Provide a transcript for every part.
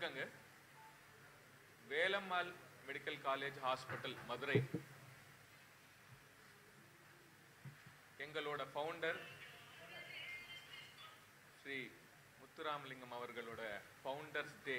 வணக்கங்க Velammal medical college hospital Madurai எங்களோட founder Sri Muthuramalingam அவர்களோட ஃபவுண்டர்ஸ் டே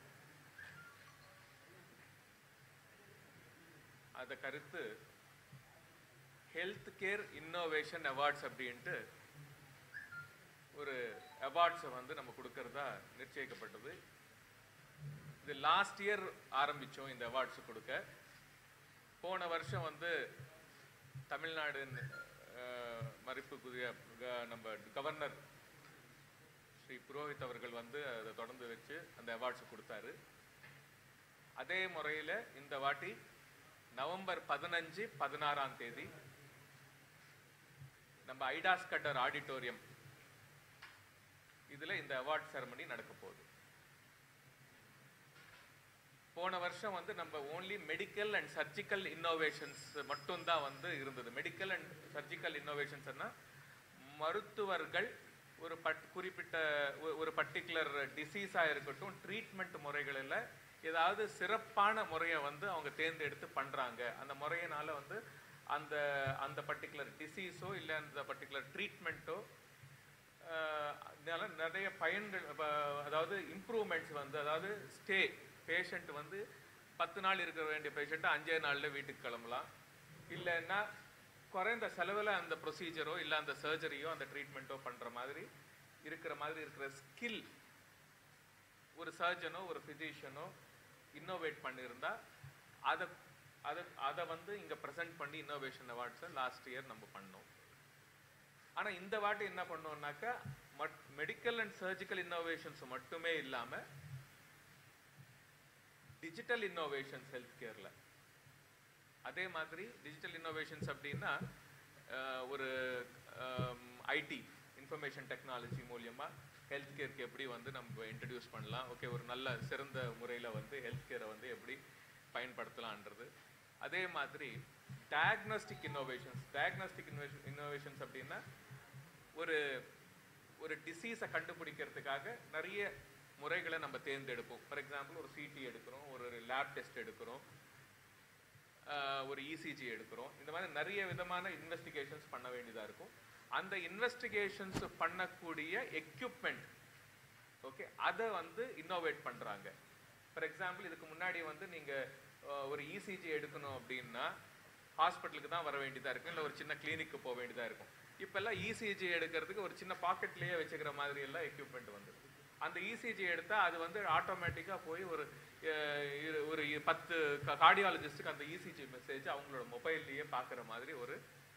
அதை கருத்து ஹெல்த் கேர் இன்னோவேஷன் அவார்ட்ஸ் அப்படின்ட்டு ஒரு அவார்ட்ஸை வந்து நம்ம கொடுக்கறதா நிச்சயிக்கப்பட்டது இது லாஸ்ட் இயர் ஆரம்பிச்சோம் இந்த அவார்ட்ஸ் கொடுக்க போன வருஷம் வந்து தமிழ்நாடு அஹ், மதிப்புக்குரிய க- நம்ம கவர்னர் ஸ்ரீ புரோஹித் அவர்கள் வந்து அதை தொடர்ந்து வச்சு அந்த அவார்ட்ஸ் கொடுத்தாரு அதே முறையில் இந்த வாட்டி நவம்பர் பதினஞ்சு பதினாறாம் தேதி நம்ம ஐடாஸ் கட்டர் ஆடிட்டோரியம் இதுல இந்த அவார்ட் செரமனி நடக்க போகுது போன வருஷம் வந்து நம்ம only medical and surgical innovations மட்டும்தான் வந்து இருந்தது மெடிக்கல் அண்ட் சர்ஜிக்கல் இன்னோவேஷன்ஸ்னா மருத்துவர்கள் ஒரு பட் குறிப்பிட்ட ஒ- ஒரு பர்டிகுலர் டிசீஸாக இருக்கட்டும் ட்ரீட்மெண்ட் முறைகளில் ஏதாவது சிறப்பான முறையை வந்து அவங்க தேர்ந்தெடுத்து பண்ணுறாங்க அந்த முறையினால வந்து அந்த அந்த பர்டிகுலர் டிசீஸோ இல்லை அந்த பர்டிகுலர் ட்ரீட்மெண்ட்டோ இதனால நிறைய பயன்கள் இப்ப அதாவது இம்ப்ரூவ்மெண்ட்ஸ் வந்து அதாவது ஸ்டே பேஷண்ட் வந்து பத்து நாள் இருக்க வேண்டிய பேஷண்ட்டை அஞ்சே நாளில் வீட்டுக்கு கிளம்பலாம் இல்லைன்னா குறைந்த செலவில் அந்த ப்ரொசீஜரோ இல்லை அந்த சர்ஜரியோ அந்த ட்ரீட்மெண்ட்டோ பண்ணுற மாதிரி இருக்கிற மாதிரி இருக்கிற ஸ்கில் ஒரு சர்ஜனோ ஒரு ஃபிசிஷியனோ இன்னோவேட் பண்ணியிருந்தா அதை அதை அதை வந்து இங்கே ப்ரெசென்ட் பண்ணி இன்னோவேஷன் அவார்ட்ஸை லாஸ்ட் இயர் நம்ம பண்ணோம் ஆனால் இந்த வாட்டி என்ன பண்ணோம்னாக்கா மெடிக்கல் அண்ட் சர்ஜிக்கல் இன்னோவேஷன்ஸ் மட்டுமே இல்லாமல் டிஜிட்டல் இன்னோவேஷன்ஸ் ஹெல்த் கேரில் அதே மாதிரி டிஜிட்டல் இன்னோவேஷன்ஸ் அப்படின்னா அஹ், ஒரு ஐடி இன்ஃபர்மேஷன் டெக்னாலஜி மூலியமா ஹெல்த் கேருக்கு எப்படி வந்து நம்ம இன்ட்ரடியூஸ் பண்ணலாம் ஓகே ஒரு நல்ல சிறந்த முறையில் வந்து ஹெல்த் கேரை வந்து எப்படி பயன்படுத்தலான்றது அதே மாதிரி டயக்னோஸ்டிக் இன்னோவேஷன்ஸ் டயக்னோஸ்டிக் இன்னோவேஷன்ஸ் அப்படின்னா ஒரு ஒரு டிசீஸை கண்டுபிடிக்கிறதுக்காக நிறைய முறைகளை நம்ம தேர்ந்தெடுப்போம் ஃபார் எக்ஸாம்பிள் ஒரு சிடி எடுக்கிறோம் ஒரு லேப் டெஸ்ட் எடுக்கிறோம் ஆஹ் ஒரு இசிஜி எடுக்கிறோம் இந்த மாதிரி நிறைய விதமான இன்வெஸ்டிகேஷன்ஸ் பண்ண வேண்டியதாக இருக்கும் அந்த இன்வெஸ்டிகேஷன்ஸ் பண்ணக்கூடிய எக்யூப்மெண்ட் ஓகே அதை வந்து இன்னோவேட் பண்ணுறாங்க ஃபார் எக்ஸாம்பிள் இதுக்கு முன்னாடி வந்து நீங்கள் ஒரு இசிஜி எடுக்கணும் அப்படின்னா ஹாஸ்பிட்டலுக்கு தான் வர வேண்டியதாக இருக்கும் இல்லை ஒரு சின்ன கிளினிக்கு போக வேண்டியதாக இருக்கும் இப்போல்லாம் இசிஜி எடுக்கிறதுக்கு ஒரு சின்ன பாக்கெட்லேயே வச்சுக்கிற மாதிரி எல்லாம் எக்யூப்மெண்ட் வந்து அந்த இசிஜி எடுத்தால் அது வந்து ஆட்டோமேட்டிக்காக போய் ஒரு அஹ், இரு- ஒரு இ- பத்து கார்டியாலஜிஸ்ட்டுக்கு அந்த இசிஜி மெசேஜ் அவங்களோட மொபைல்லையே பார்க்குற மாதிரி ஒரு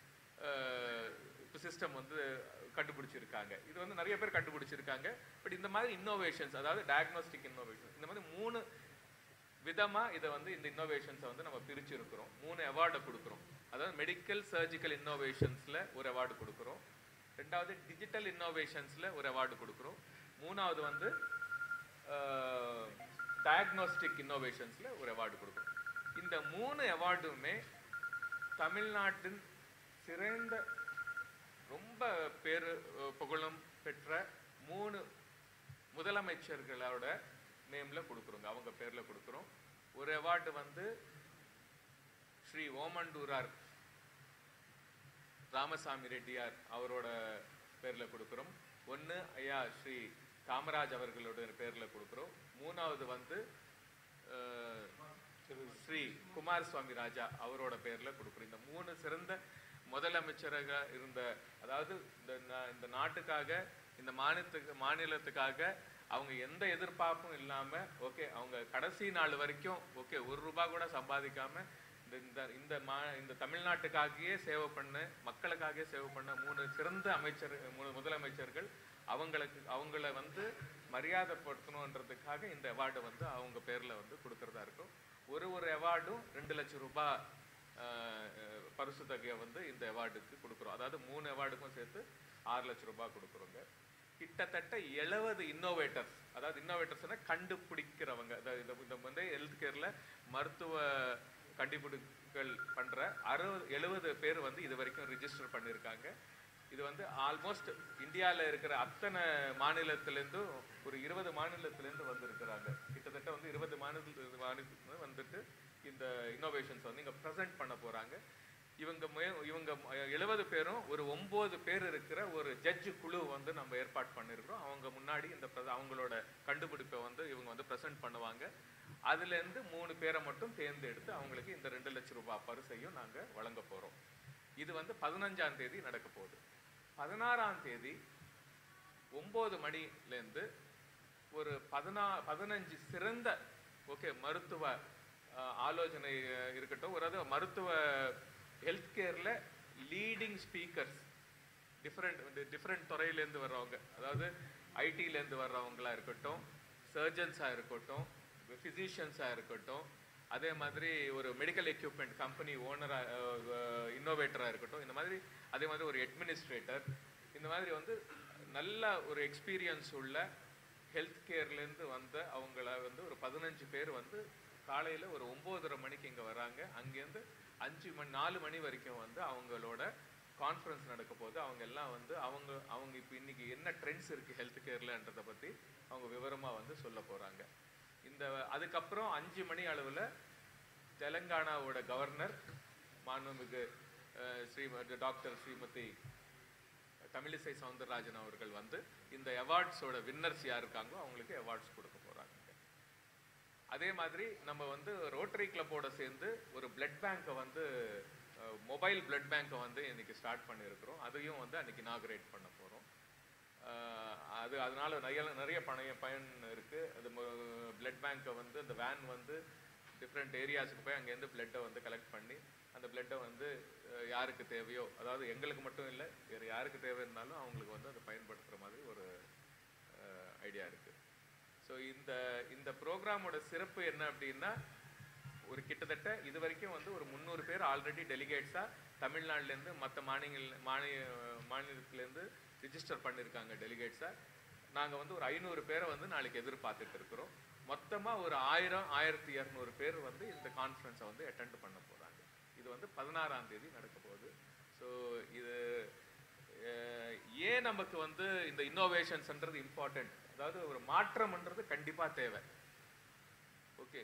சிஸ்டம் வந்து கண்டுபிடிச்சிருக்காங்க இது வந்து நிறைய பேர் கண்டுபிடிச்சிருக்காங்க பட் இந்த மாதிரி இன்னோவேஷன்ஸ் அதாவது டயக்னோஸ்டிக் இன்னோவேஷன் இந்த மாதிரி மூணு விதமா இதை வந்து இந்த இன்னோவேஷன்ஸை வந்து நம்ம பிரிச்சிருக்கிறோம் மூணு அவார்டை கொடுக்குறோம் அதாவது மெடிக்கல் சர்ஜிக்கல் இன்னோவேஷன்ஸ்ல ஒரு அவார்டு கொடுக்குறோம் ரெண்டாவது டிஜிட்டல் இன்னோவேஷன்ஸ்ல ஒரு அவார்டு கொடுக்குறோம் மூணாவது வந்து டயக்னோஸ்டிக் இன்னோவேஷன்ஸ்ல ஒரு அவார்டு கொடுக்குறோம் இந்த மூணு அவார்டுமே தமிழ்நாட்டின் சிறந்த ரொம்ப பேரு அஹ், புகழும் பெற்ற மூணு முதலமைச்சர்களோட நேம்ல கொடுக்குறோங்க அவங்க பேர்ல கொடுக்குறோம் ஒரு அவார்டு வந்து ஸ்ரீ ஓமண்டூரார் ராமசாமி ரெட்டியார் அவரோட பேர்ல கொடுக்குறோம் ஒன்று ஐயா ஸ்ரீ காமராஜ் அவர்களோட பேர்ல கொடுக்குறோம் மூணாவது வந்து அஹ், ஸ்ரீ குமார் சுவாமி ராஜா அவரோட பேர்ல கொடுக்குறோம் இந்த மூணு சிறந்த முதலமைச்சராக இருந்த அதாவது இந்த நா- இந்த நாட்டுக்காக இந்த மாநிலத்துக்கு மாநிலத்துக்காக அவங்க எந்த எதிர்பார்ப்பும் இல்லாம ஓகே அவங்க கடைசி நாள் வரைக்கும் ஓகே ஒரு ரூபாய் கூட சம்பாதிக்காம இந்த இந்த இந்த மா இந்த தமிழ்நாட்டுக்காகவே சேவை பண்ண மக்களுக்காகவே சேவை பண்ண மூணு சிறந்த அமைச்சர் மூணு முதலமைச்சர்கள் அவங்களுக்கு அவங்கள வந்து மரியாதைப்படுத்தணுன்றதுக்காக இந்த அவார்டை வந்து அவங்க பேர்ல வந்து கொடுக்கறதா இருக்கும் ஒரு ஒரு அவார்டும் ரெண்டு லட்சம் ரூபாய் ஆஹ், அஹ், பரிசு தொகையை வந்து இந்த அவார்டுக்கு கொடுக்குறோம் அதாவது மூணு அவார்டுக்கும் சேர்த்து ஆறு லட்சம் ரூபாய் கொடுக்குறோங்க கிட்டத்தட்ட எழுபது இன்னோவேட்டர்ஸ் அதாவது இன்னோவேட்டர்ஸ்னா கண்டுபிடிக்கிறவங்க அதாவது இந்த இந்த வந்து ஹெல்த் கேர்ல மருத்துவ கண்டுபிடிப்புகள் பண்ற அறுபது எழுபது பேர் வந்து இது வரைக்கும் ரிஜிஸ்டர் பண்ணியிருக்காங்க இது வந்து ஆல்மோஸ்ட் இந்தியாவில் இருக்கிற அத்தனை மாநிலத்திலேருந்தும் ஒரு இருபது மாநிலத்திலேருந்து வந்திருக்கிறாங்க கிட்டத்தட்ட கிட்டத்தட்ட வந்து இருபது மாநில மாநில வந்துட்டு இந்த இன்னோவேஷன்ஸ் வந்து இங்கே ப்ரெசென்ட் பண்ண போகிறாங்க இவங்க மே- இவங்க எழுபது பேரும் ஒரு ஒம்பது பேர் இருக்கிற ஒரு ஜட்ஜு குழு வந்து நம்ம ஏற்பாடு பண்ணியிருக்கிறோம் அவங்க முன்னாடி இந்த pre- அவங்களோட கண்டுபிடிப்பை வந்து இவங்க வந்து ப்ரெசென்ட் பண்ணுவாங்க அதுலேருந்து மூணு பேரை மட்டும் தேர்ந்தெடுத்து அவங்களுக்கு இந்த ரெண்டு லட்சம் ரூபாய் பரிசையும் நாங்கள் வழங்க போகிறோம் இது வந்து பதினஞ்சாம் தேதி நடக்க போகுது பதினாறாம் தேதி ஒம்பது மணிலேருந்து ஒரு பதினா பதினஞ்சு சிறந்த ஓகே மருத்துவ அஹ், ஆலோசனை அஹ், இருக்கட்டும் ஒரு அது மருத்துவ ஹெல்த் கேரில் லீடிங் ஸ்பீக்கர்ஸ் டிஃப்ரெண்ட் டிஃப்ரெண்ட் துறையிலேருந்து வர்றவங்க அதாவது ஐடியிலேருந்து வர்றவங்களா இருக்கட்டும் சர்ஜன்ஸாக இருக்கட்டும் ஃபிசிஷியன்ஸாக இருக்கட்டும் அதே மாதிரி ஒரு மெடிக்கல் எக்யூப்மெண்ட் கம்பெனி ஓனராக இன்னோவேட்டராக இருக்கட்டும் இந்த மாதிரி அதே மாதிரி ஒரு அட்மினிஸ்ட்ரேட்டர் இந்த மாதிரி வந்து நல்ல ஒரு எக்ஸ்பீரியன்ஸ் உள்ள ஹெல்த் கேர்லேருந்து வந்த அவங்கள வந்து ஒரு பதினஞ்சு பேர் வந்து காலையில் ஒரு ஒம்போதரை மணிக்கு இங்கே வராங்க அங்கேருந்து அஞ்சு மணி நாலு மணி வரைக்கும் வந்து அவங்களோட கான்ஃபரன்ஸ் நடக்க போது அவங்க எல்லாம் வந்து அவங்க அவங்க இப்போ இன்னைக்கு என்ன ட்ரெண்ட்ஸ் இருக்குது ஹெல்த் கேர்லன்றதை பற்றி அவங்க விவரமாக வந்து சொல்ல போகிறாங்க இந்த அதுக்கப்புறம் அஞ்சு மணி அளவில் தெலங்கானாவோட கவர்னர் மாண்புமிகு அஹ், ஸ்ரீமதி டாக்டர் ஸ்ரீமதி தமிழிசை சவுந்தரராஜன் அவர்கள் வந்து இந்த அவார்ட்ஸோட வின்னர்ஸ் யார் இருக்காங்களோ அவங்களுக்கு அவார்ட்ஸ் கொடுக்க போறாங்க அதே மாதிரி நம்ம வந்து ரோட்டரி கிளப்போட சேர்ந்து ஒரு பிளட் பேங்கை வந்து மொபைல் பிளட் பேங்கை வந்து இன்னைக்கு ஸ்டார்ட் பண்ணியிருக்கிறோம் அதையும் வந்து அன்னைக்கு இனாகரேட் பண்ண போகிறோம் அது அதனால நிறைய நிறைய பணைய பயன் இருக்கு அது பிளட் பேங்கை வந்து அந்த வேன் வந்து டிஃப்ரெண்ட் ஏரியாஸுக்கு போய் அங்கேருந்து பிளட்டை வந்து கலெக்ட் பண்ணி அந்த பிளட்டை வந்து அஹ், யாருக்கு தேவையோ அதாவது எங்களுக்கு மட்டும் இல்லை வேறு யாருக்கு தேவை இருந்தாலும் அவங்களுக்கு வந்து அதை பயன்படுத்துகிற மாதிரி ஒரு ஐடியா இருக்கு ஸோ இந்த இந்த ப்ரோக்ராமோட சிறப்பு என்ன அப்படின்னா ஒரு கிட்டத்தட்ட இது வரைக்கும் வந்து ஒரு முந்நூறு பேர் ஆல்ரெடி டெலிகேட்ஸாக தமிழ்நாட்டிலேருந்து மற்ற மாநில மாநில மாநிலத்திலேருந்து ரிஜிஸ்டர் பண்ணியிருக்காங்க டெலிகேட்ஸாக நாங்கள் வந்து ஒரு ஐநூறு பேரை வந்து நாளைக்கு எதிர்பார்த்துட்டு இருக்கிறோம் மொத்தமாக ஒரு ஆயிரம் ஆயிரத்தி இரநூறு பேர் வந்து இந்த கான்ஃபரன்ஸை வந்து அட்டெண்ட் பண்ண போகிறாங்க இது வந்து பதினாறாம் தேதி நடக்க போகுது ஸோ இது அஹ், ஏன் நமக்கு வந்து இந்த இன்னோவேஷன்ஸ்ன்றது இம்பார்ட்டன்ட் அதாவது ஒரு மாற்றம்ன்றது கண்டிப்பாக தேவை ஓகே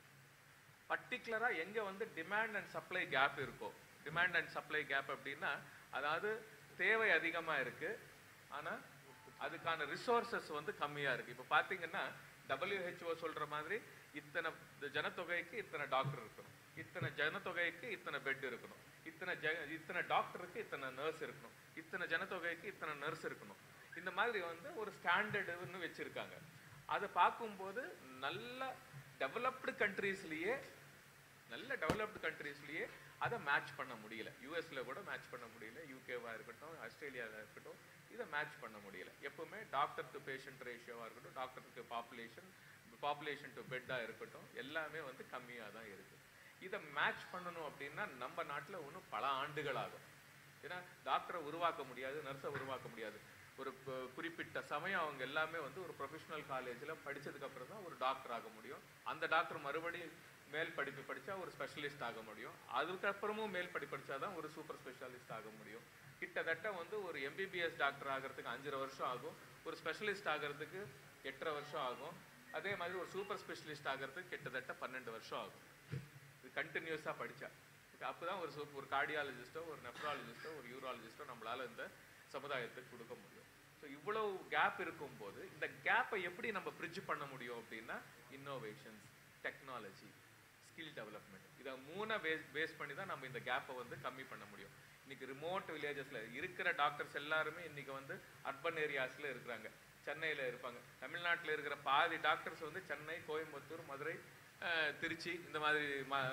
பர்டிகுலராக எங்கே வந்து டிமாண்ட் அண்ட் சப்ளை கேப் இருக்கோ டிமாண்ட் அண்ட் சப்ளை கேப் அப்படின்னா அதாவது தேவை அதிகமாக இருக்குது ஆனால் அதுக்கான ரிசோர்சஸ் வந்து கம்மியாக இருக்குது இப்போ பார்த்தீங்கன்னா WHO சொல்கிற மாதிரி இத்தனை இந்த ஜனத்தொகைக்கு இத்தனை டாக்டர் இருக்கணும் இத்தனை ஜனத்தொகைக்கு இத்தனை பெட் இருக்கணும் இத்தனை ஜ இத்தனை டாக்டருக்கு இத்தனை நர்ஸ் இருக்கணும் இத்தனை ஜனத்தொகைக்கு இத்தனை நர்ஸ் இருக்கணும் இந்த மாதிரி வந்து ஒரு ஸ்டாண்டர்டுன்னு வச்சுருக்காங்க அதை பார்க்கும்போது நல்ல டெவலப்டு கண்ட்ரீஸ்லேயே நல்ல டெவலப்டு கண்ட்ரீஸ்லேயே அதை மேட்ச் பண்ண முடியல யூஎஸ்ல கூட மேட்ச் பண்ண முடியல யூகேவாக இருக்கட்டும் ஆஸ்திரேலியாவாக இருக்கட்டும் இதை மேட்ச் பண்ண முடியல எப்பவுமே டாக்டர் டு பேஷண்ட் ரேஷியோவாக இருக்கட்டும் doctor to population population to பெட்டாக இருக்கட்டும் எல்லாமே வந்து கம்மியாக தான் இருக்குது இதை மேட்ச் பண்ணணும் அப்படின்னா நம்ம நாட்டில் இன்னும் பல ஆண்டுகள் ஆகும் ஏன்னா டாக்டரை உருவாக்க முடியாது நர்ஸை உருவாக்க முடியாது ஒரு கு- குறிப்பிட்ட சமயம் அவங்க எல்லாமே வந்து ஒரு ப்ரொஃபஷனல் காலேஜில் படிச்சதுக்கு அப்புறம் தான் ஒரு டாக்டர் ஆக முடியும் அந்த டாக்டர் மறுபடியும் மேல் படிப்பு படிச்சா ஒரு ஸ்பெஷலிஸ்ட் ஆக முடியும் அதுக்கப்புறமும் மேல் படிப்பு படிச்சா தான் ஒரு சூப்பர் ஸ்பெஷலிஸ்ட் ஆக முடியும் கிட்டத்தட்ட வந்து ஒரு எம்பிபிஎஸ் டாக்டர் ஆகிறதுக்கு அஞ்சரை வருஷம் ஆகும் ஒரு ஸ்பெஷலிஸ்ட் ஆகிறதுக்கு எட்டரை வருஷம் ஆகும் அதே மாதிரி ஒரு சூப்பர் ஸ்பெஷலிஸ்ட் ஆகிறதுக்கு கிட்டத்தட்ட பன்னெண்டு வருஷம் ஆகும் இது கண்டினியூஸாக படித்தா அப்போ தான் ஒரு சூப் ஒரு கார்டியாலஜிஸ்ட்டோ ஒரு நெஃப்ராலஜிஸ்ட்டோ ஒரு யூராலஜிஸ்ட்டோ நம்மளால இந்த சமுதாயத்துக்கு கொடுக்க முடியும் ஸோ இவ்வளவு கேப் இருக்கும்போது இந்த கேப்பை எப்படி நம்ம பிரிட்ஜ் பண்ண முடியும் அப்படின்னா இன்னோவேஷன்ஸ் டெக்னாலஜி ஸ்கில் டெவலப்மெண்ட் இதை மூணை பேஸ் பேஸ் பண்ணி தான் நம்ம இந்த கேப்பை வந்து கம்மி பண்ண முடியும் இன்னைக்கு ரிமோட் வில்லேஜஸ்ல இருக்கிற டாக்டர்ஸ் எல்லாருமே இன்னைக்கு வந்து அர்பன் ஏரியாஸ்ல இருக்கிறாங்க சென்னையில இருப்பாங்க தமிழ்நாட்டில் இருக்கிற பாதி டாக்டர்ஸ் வந்து சென்னை கோயம்புத்தூர் மதுரை அஹ், திருச்சி இந்த மாதிரி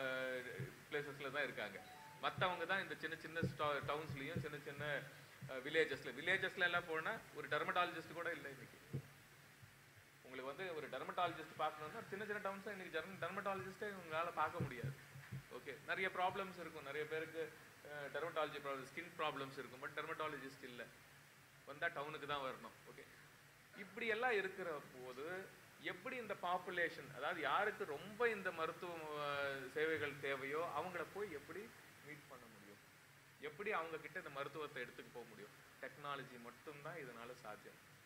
பிளேசஸ்ல தான் இருக்காங்க மற்றவங்க தான் இந்த சின்ன சின்ன டவுன்ஸ்லயும் சின்ன சின்ன வில்லேஜஸ்ல வில்லேஜஸ்ல எல்லாம் போனா ஒரு டெர்மட்டாலஜிஸ்ட் கூட இல்லை இன்னைக்கு உங்களுக்கு வந்து ஒரு டெர்மட்டாலஜிஸ்ட் பார்க்கணும்னா சின்ன சின்ன டவுன்ஸ் இன்னைக்கு ஜெர்ம டெர்மட்டாலஜிஸ்ட்டே உங்களால் பார்க்க முடியாது ஓகே நிறைய ப்ராப்ளம்ஸ் இருக்கும் நிறைய பேருக்கு டெர்மட்டாலஜி ப்ராப்ளம் ஸ்கின் ப்ராப்ளம்ஸ் இருக்கும் பட் டெர்மட்டாலஜிஸ்ட் இல்லை வந்தால் டவுனுக்கு தான் வரணும் ஓகே இப்படி எல்லாம் இருக்கிற போது எப்படி இந்த பாப்புலேஷன் அதாவது யாருக்கு ரொம்ப இந்த மருத்துவ அஹ், சேவைகள் தேவையோ அவங்கள போய் எப்படி மீட் பண்ண முடியும் எப்படி அவங்க கிட்ட இந்த மருத்துவத்தை எடுத்துட்டு போக முடியும் டெக்னாலஜி மட்டும்தான் இதனால சாத்தியம்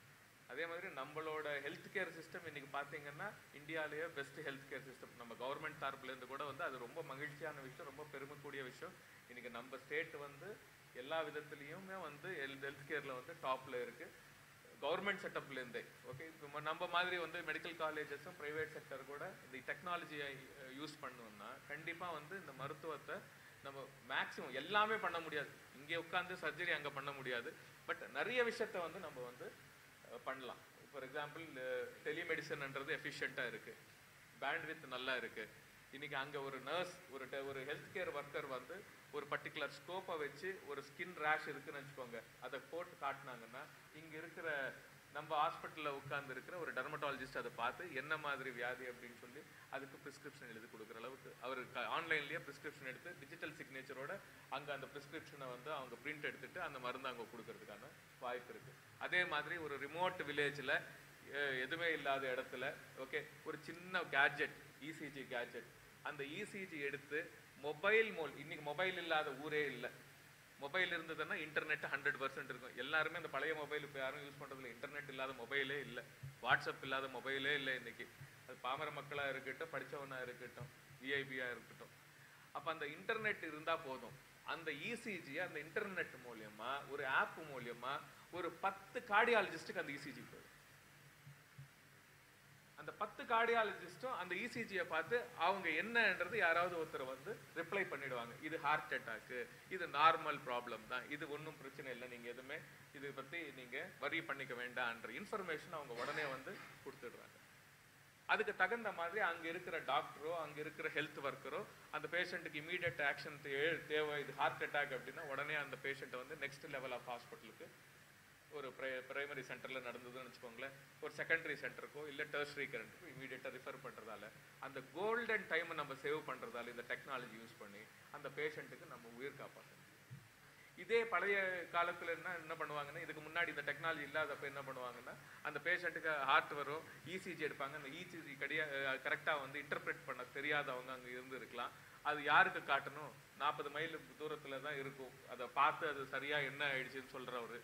அதே மாதிரி நம்மளோட ஹெல்த் கேர் சிஸ்டம் இன்னைக்கு பார்த்தீங்கன்னா இந்தியாவிலேயே பெஸ்ட் ஹெல்த் கேர் சிஸ்டம் நம்ம கவர்மெண்ட் தரப்புலேருந்து கூட வந்து அது ரொம்ப மகிழ்ச்சியான விஷயம் ரொம்ப பெருமைக்கூடிய விஷயம் இன்னைக்கு நம்ம ஸ்டேட் வந்து எல்லா விதத்துலேயுமே வந்து ஹெல்த் ஹெல்த் கேரில் வந்து டாப்பில் இருக்கு கவர்மெண்ட் செட்டப்லேருந்தே ஓகே இப்போ நம்ம மாதிரி வந்து மெடிக்கல் காலேஜஸும் ப்ரைவேட் செக்டர் கூட இந்த டெக்னாலஜியை யூஸ் பண்ணோம்னா கண்டிப்பாக வந்து இந்த மருத்துவத்தை நம்ம மேக்ஸிமம் எல்லாமே பண்ண முடியாது இங்கே உட்காந்து சர்ஜரி அங்கே பண்ண முடியாது பட் நிறைய விஷயத்த வந்து நம்ம வந்து அஹ், பண்ணலாம் ஃபார் எக்ஸாம்பிள் டெலிமெடிசன்ன்றது எஃபிஷியண்ட்டாக இருக்குது பேண்ட்வித் நல்லா இருக்குது இன்னைக்கு அங்கே ஒரு நர்ஸ் ஒரு te- ஒரு ஹெல்த் கேர் ஒர்க்கர் வந்து ஒரு பர்டிகுலர் ஸ்கோப்பை வச்சு ஒரு ஸ்கின் ரேஷ் இருக்குன்னு வச்சுக்கோங்க அதை போட்டு காட்டினாங்கன்னா இங்கே இருக்கிற நம்ம ஹாஸ்பிட்டலில் உட்கார்ந்து இருக்கிற ஒரு டெர்மட்டாலஜிஸ்ட் அதை பார்த்து என்ன மாதிரி வியாதி அப்படின்னு சொல்லி அதுக்கு ப்ரிஸ்கிரிப்ஷன் எழுதி கொடுக்குற அளவுக்கு அவர் ஆன்லைன்லேயே ப்ரிஸ்கிரிப்ஷன் எடுத்து டிஜிட்டல் சிக்னேச்சரோட அங்கே அந்த ப்ரிஸ்கிரிப்ஷனை வந்து அவங்க பிரிண்ட் எடுத்துட்டு அந்த மருந்து அங்கே கொடுக்கறதுக்கான வாய்ப்பு இருக்குது அதே மாதிரி ஒரு ரிமோட் வில்லேஜில் எதுவுமே இல்லாத இடத்துல ஓகே ஒரு சின்ன கேட்ஜெட் இசிஜி கேட்ஜெட் அந்த இசிஜி எடுத்து மொபைல் மோல் இன்னைக்கு மொபைல் இல்லாத ஊரே இல்லை மொபைல் இருந்ததுன்னா இன்டர்நெட் ஹண்ட்ரட் பர்சன்ட் இருக்கும் எல்லாருமே அந்த பழைய மொபைல் இப்போ யாரும் யூஸ் பண்ணுறதுல இன்டர்நெட் இல்லாத மொபைலே இல்லை வாட்ஸ்அப் இல்லாத மொபைலே இல்லை இன்னைக்கு அது பாமர மக்களாக இருக்கட்டும் படிச்சவனா இருக்கட்டும் விஐபியாக இருக்கட்டும் அப்போ அந்த இன்டர்நெட் இருந்தால் போதும் அந்த இசிஜி அந்த இன்டர்நெட் மூலியமா ஒரு ஆப் மூலியமா ஒரு பத்து கார்டியாலஜிஸ்ட்டுக்கு அந்த இசிஜி போயிடும் அந்த பத்து கார்டியாலஜிஸ்ட்டும் அந்த இசிஜியை பார்த்து அவங்க என்னன்றது யாராவது ஒருத்தர் வந்து ரிப்ளை பண்ணிடுவாங்க இது ஹார்ட் அட்டாக்கு இது நார்மல் ப்ராப்ளம் தான் இது ஒன்றும் பிரச்சனை இல்லை நீங்கள் எதுவுமே இதை பற்றி நீங்கள் வரி பண்ணிக்க வேண்டாம்ன்ற இன்ஃபர்மேஷன் அவங்க உடனே வந்து கொடுத்துடுறாங்க அதுக்கு தகுந்த மாதிரி அங்க இருக்கிற டாக்டரோ அங்க இருக்கிற ஹெல்த் ஒர்க்கரோ அந்த பேஷண்ட்டுக்கு இமீடியட் ஆக்ஷன் தேவை இது ஹார்ட் அட்டாக் அப்படின்னா உடனே அந்த பேஷண்ட்டை வந்து நெக்ஸ்ட் லெவல் ஆஃப் ஹாஸ்பிட்டலுக்கு ஒரு பிரைமரி சென்டர்ல நடந்ததுன்னு வச்சுக்கோங்களேன் ஒரு செகண்டரி சென்டருக்கோ இல்லை டெர்ஷரி கரண்ட்டுக்கோ இமீடியட்டாக ரிஃபர் பண்றதால அந்த கோல்டன் டைமை நம்ம சேவ் பண்றதால இந்த டெக்னாலஜி யூஸ் பண்ணி அந்த பேஷண்ட்டுக்கு நம்ம உயிர் காப்பாற்ற முடியும். இதே பழைய காலத்துல என்ன என்ன பண்ணுவாங்கன்னா இதுக்கு முன்னாடி இந்த டெக்னாலஜி இல்லாதப்ப என்ன பண்ணுவாங்கன்னா அந்த பேஷண்ட்டுக்கு ஹார்ட் வரும் இசிஜி எடுப்பாங்க அந்த இசிஜி கடியா கரெக்டாக வந்து இன்டர்பிரேட் பண்ண தெரியாதவங்க அங்கே இருந்து இருக்கலாம் அது யாருக்கு காட்டணும் நாற்பது மைல் தூரத்துல தான் இருக்கும் அதை பார்த்து அது சரியா என்ன ஆயிடுச்சுன்னு சொல்றவரு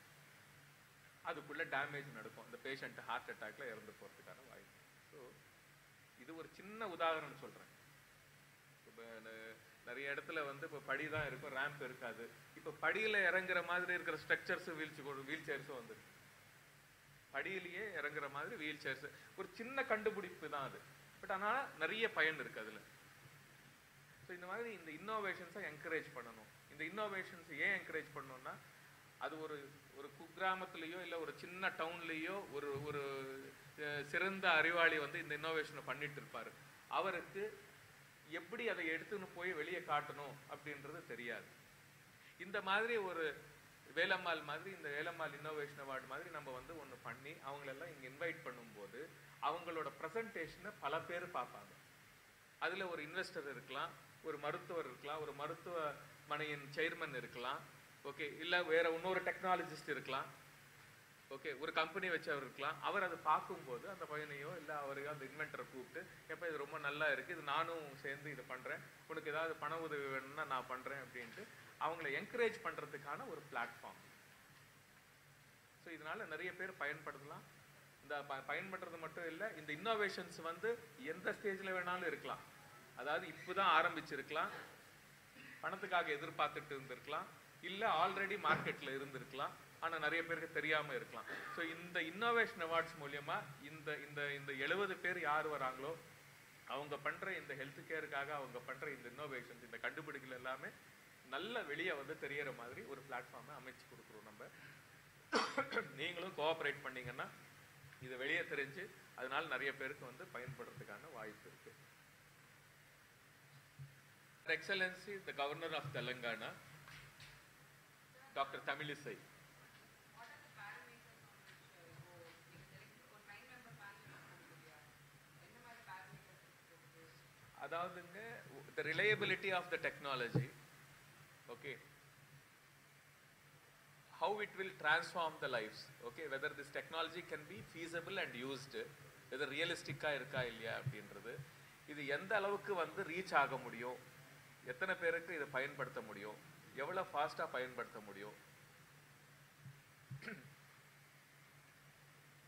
அதுக்குள்ள டேமேஜ் நடக்கும் அந்த பேஷண்ட் ஹார்ட் அட்டாக்ல இறந்து போறதுக்கான வாய்ப்பு ஸோ இது ஒரு சின்ன உதாரணம் சொல்றேன் இப்போ ந- நிறைய இடத்துல வந்து இப்போ படி தான் இருக்கும் ரேம்ப் இருக்காது இப்போ படியில இறங்குற மாதிரி இருக்கிற ஸ்ட்ரக்சர்ஸ் வீல் வீல் சேர்ஸும் வந்துருக்கு படியிலேயே இறங்குற மாதிரி வீல் சேர்ஸ் ஒரு சின்ன கண்டுபிடிப்பு தான் அது பட் ஆனால் நிறைய பயன் இருக்கு அதுல ஸோ இந்த மாதிரி இந்த இன்னோவேஷன்ஸை என்கரேஜ் பண்ணணும் இந்த இன்னோவேஷன்ஸ் ஏன் என்கரேஜ் பண்ணணும்னா அது ஒரு ஒரு குக்கிராமத்துலேயோ இல்லை ஒரு சின்ன டவுன்லேயோ ஒரு ஒரு அஹ், சிறந்த அறிவாளி வந்து இந்த இன்னோவேஷனை பண்ணிட்டு இருப்பாரு அவருக்கு எப்படி அதை எடுத்துன்னு போய் வெளியே காட்டணும் அப்படின்றது தெரியாது இந்த மாதிரி ஒரு வேலம்மாள் மாதிரி இந்த வேலம்மாள் இன்னோவேஷன் அவார்டு மாதிரி நம்ம வந்து ஒன்று பண்ணி அவங்களெல்லாம் இங்கே இன்வைட் பண்ணும்போது அவங்களோட ப்ரெசன்டேஷனை பல பேர் பார்ப்பாங்க அதுல ஒரு இன்வெஸ்டர் இருக்கலாம் ஒரு மருத்துவர் இருக்கலாம் ஒரு மருத்துவமனையின் சேர்மன் இருக்கலாம் ஓகே இல்ல வேற இன்னொரு டெக்னாலஜிஸ்ட் இருக்கலாம் ஓகே ஒரு கம்பெனி வச்சவர் இருக்கலாம் அவர் அதை பார்க்கும்போது அந்த பையனையோ இல்லை அவரையோ அந்த இன்வென்டரை கூப்பிட்டு எப்போ இது ரொம்ப நல்லா இருக்கு இது நானும் சேர்ந்து இது பண்றேன் உனக்கு ஏதாவது பண உதவி வேணும்னா நான் பண்றேன் அப்படின்ட்டு அவங்கள என்கரேஜ் பண்றதுக்கான ஒரு பிளாட்ஃபார்ம் ஸோ இதனால நிறைய பேர் பயன்படுத்தலாம் இந்த ப- பயன்படுறது மட்டும் இல்லை இந்த இன்னோவேஷன்ஸ் வந்து எந்த ஸ்டேஜில் வேணாலும் இருக்கலாம் அதாவது இப்போதான் ஆரம்பிச்சிருக்கலாம் பணத்துக்காக எதிர்பார்த்துட்டு இருந்திருக்கலாம் இல்லை ஆல்ரெடி மார்க்கெட்டில் இருந்திருக்கலாம் ஆனால் நிறைய பேருக்கு தெரியாமல் இருக்கலாம் ஸோ இந்த இன்னோவேஷன் அவார்ட்ஸ் மூலியமா இந்த இந்த இந்த எழுபது பேர் யார் வராங்களோ அவங்க பண்ற இந்த ஹெல்த் கேருக்காக அவங்க பண்ற இந்த இன்னோவேஷன்ஸ் இந்த கண்டுபிடிக்கல் எல்லாமே நல்ல வெளியே வந்து தெரியற மாதிரி ஒரு பிளாட்ஃபார்மை அமைச்சு கொடுக்குறோம் நம்ம நீங்களும் கோஆப்ரேட் பண்ணீங்கன்னா இது வெளியே தெரிஞ்சு அதனால நிறைய பேருக்கு வந்து பயன்படுறதுக்கான வாய்ப்பு இருக்கு excellency the governor of Telangana doctor Tamilisai அதாவதுங்க the reliability of the technology okay how it will transform the lives okay whether this technology can be feasible and used whether realistic இருக்கா இல்லையா அப்படின்றது இது எந்த அளவுக்கு வந்து ரீச் ஆக முடியும் எத்தனை பேருக்கு இதை பயன்படுத்த முடியும் எவ்வளவு ஃபாஸ்டா பயன்படுத்த முடியும்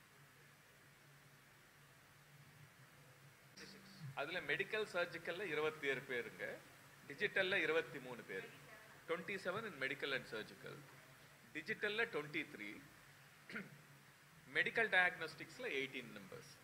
அதுல மெடிக்கல் சர்ஜிக்கல்ல இருபத்தி ஏழு பேருங்க டிஜிட்டல்ல இருபத்தி மூணு பேர் twenty seven in medical and surgical டிஜிட்டல்ல டுவெண்ட்டி த்ரீ மெடிக்கல் டயக்னோஸ்டிக்ஸ்ல எயிட்டீன் நம்பர்ஸ்